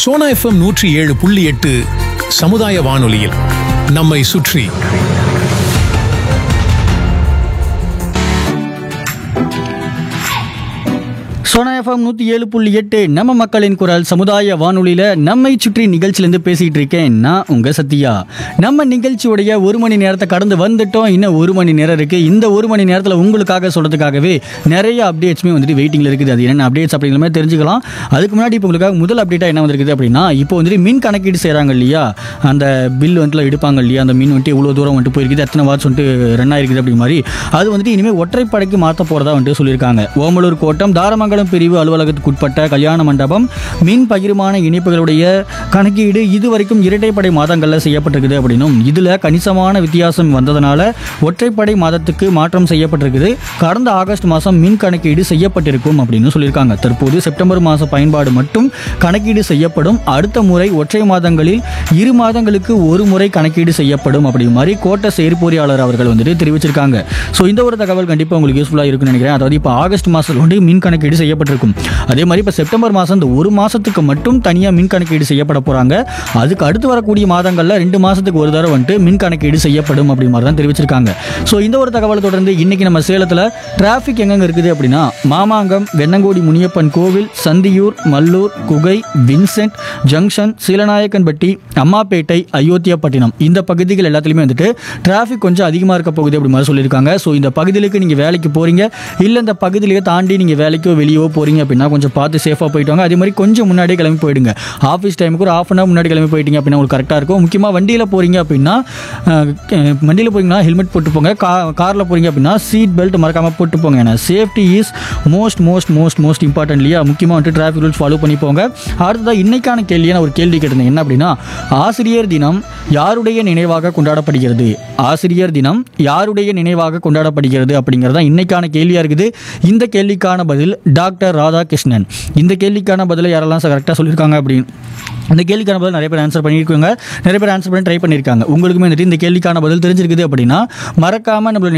Sona FM நூற்றி ஏழு புள்ளி எட்டு சமுதாய வானொலியில் நம்மை சுற்றி சோனா எஃப்எம் நூற்றி ஏழு புள்ளி எட்டு நம்ம மக்களின் குரல் சமுதாய வானொலியில் நம்மை சுற்றி நிகழ்ச்சியிலேருந்து பேசிகிட்டு இருக்கேன் நான் உங்கள் சத்யா நம்ம நிகழ்ச்சியுடைய ஒரு மணி நேரத்தை கடந்து வந்துட்டோம் இன்னும் ஒரு மணி நேரம் இருக்குது இந்த ஒரு மணி நேரத்தில் உங்களுக்காக சொல்கிறதுக்காகவே நிறைய அப்டேட்ஸுமே வந்துட்டு வெயிட்டிங்கில் இருக்குது அது என்னென்ன அப்டேட்ஸ் அப்படிங்கிற மாதிரி தெரிஞ்சுக்கலாம் அதுக்கு முன்னாடி இப்போ உங்களுக்காக முதல் அப்டேட்டாக என்ன வந்திருக்குது அப்படின்னா இப்போ வந்துட்டு மின் கணக்கீடு செய்கிறாங்க இல்லையா அந்த பில் வந்துட்டு எடுப்பாங்க இல்லையா அந்த மின் வந்துட்டு இவ்வளோ தூரம் வந்துட்டு போயிருக்குது எத்தனை வாட்ஸ் வந்துட்டு ரன் ஆயிருக்குது அப்படி மாதிரி அது வந்துட்டு இனிமேல் ஒற்றைப்படைக்கு மாற்ற போகிறதா வந்துட்டு சொல்லியிருக்காங்க ஓமலூர் கோட்டம் தாரமங்கலம் பிரிவு அலுவலகத்துக்கு உட்பட்ட கல்யாண மண்டபம் மின் பகிர்மான இணைப்புகளுடைய கணக்கீடு இதுவரைக்கும் இரட்டைப்படை மாதங்களில் செய்யப்பட்டிருக்குது அப்படின்னும் இதில் கணிசமான வித்தியாசம் வந்ததனால ஒற்றைப்படை மாதத்துக்கு மாற்றம் செய்யப்பட்டிருக்குது கடந்த ஆகஸ்ட் மாதம் மின் கணக்கீடு செய்யப்பட்டிருக்கும் அப்படின்னு சொல்லியிருக்காங்க தற்போது செப்டம்பர் மாத பயன்பாடு மட்டும் கணக்கீடு செய்யப்படும் அடுத்த முறை ஒற்றை மாதங்களில் இரு மாதங்களுக்கு ஒரு முறை கணக்கீடு செய்யப்படும் அப்படி மாதிரி கோட்ட செயற்பொறியாளர் அவர்கள் வந்துட்டு தெரிவிச்சிருக்காங்க ஸோ இந்த ஒரு தகவல் கண்டிப்பாக உங்களுக்கு யூஸ்ஃபுல்லாக இருக்கும்னு நினைக்கிறேன் அதாவது இப்போ ஆகஸ்ட் மாதத்தில் வந்து மின் கணக்கீடு செய்யப்பட்டிருக்கும் அதே மாதிரி இப்போ செப்டம்பர் மாதம் இந்த ஒரு மாதத்துக்கு மட்டும் தனியாக மின் கணக்கீடு செய்யப்பட போகிறாங்க அதுக்கு அடுத்து வரக்கூடிய மாதங்களில் ரெண்டு மாதத்துக்கு ஒரு தடவை வந்துட்டு மின் கணக்கீடு செய்யப்படும் அப்படி மாதிரி தான் தெரிவிச்சிருக்காங்க ஸோ இந்த ஒரு தகவலை தொடர்ந்து இன்னைக்கு நம்ம சேலத்தில் டிராஃபிக் எங்கெங்க இருக்குது அப்படின்னா மாமாங்கம் வெண்ணங்கோடி முனியப்பன் கோவில் சந்தியூர் மல்லூர் குகை வின்சென்ட் ஜங்ஷன் சீலநாயக்கன்பட்டி அம்மாப்பேட்டை அயோத்தியாப்பட்டினம் இந்த பகுதிகள் எல்லாத்துலேயுமே வந்துட்டு டிராஃபிக் கொஞ்சம் அதிகமாக இருக்க போகுது அப்படி மாதிரி சொல்லியிருக்காங்க ஸோ இந்த பகுதிகளுக்கு நீங்கள் வேலைக்கு போகிறீங்க இல்லை இந்த பகுதியிலேயே தாண்டி நீங்கள் வேலைக்கோ வெளியவோ போகிறீங்க அப்படின்னா கொஞ்சம் பார்த்து சேஃபாக போயிட்டு வாங்க அதே மாதிரி கொஞ்சம் முன்னாடியே கிளம்பி போயிடுங்க ஆஃபீஸ் டைமுக்கு ஒரு ஆஃப் அன் ஹவர் முன்னாடி கிளம்பி போயிட்டீங்க அப்படின்னா உங்களுக்கு கரெக்டாக இருக்கும் முக்கியமாக வண்டியில் போகிறீங்க அப்படின்னா அஹ், அஹ், வண்டியில் போறீங்கன்னா ஹெல்மெட் போட்டு போங்க கா காரில் போகிறீங்க அப்படின்னா சீட் பெல்ட் மறக்காமல் போட்டு போங்க ஏன்னா safety is most most most most important இல்லையா முக்கியமாக வந்துட்டு டிராஃபிக் ரூல்ஸ் ஃபாலோ பண்ணி போங்க அடுத்ததாக இன்னைக்கான கேள்வியை நான் ஒரு கேள்வி கேட்டிருந்தேன் என்ன அப்படின்னா ஆசிரியர் தினம் யாருடைய நினைவாக கொண்டாடப்படுகிறது ஆசிரியர் தினம் யாருடைய நினைவாக கொண்டாடப்படுகிறது அப்படிங்கிறது தான் இன்னைக்கான கேள்வியாக இருக்குது இந்த கேள்விக்கான பதில் டாக்டர் ராதாகிருஷ்ணன் இந்த கேள்விக்கான பதிலை யாரெல்லாம் கரெக்டாக சொல்லியிருக்காங்க அப்படின்னு இந்த கேள்விக்கான பதில் நிறைய பேர் ஆன்சர் பண்ணியிருக்காங்க நிறைய பேர் ஆன்சர் பண்ணி ட்ரை பண்ணியிருக்காங்க உங்களுக்குமே வந்துட்டு இந்த கேள்விக்கான பதில் தெரிஞ்சிருக்குது அப்படின்னா மறக்காமல் நம்மளோட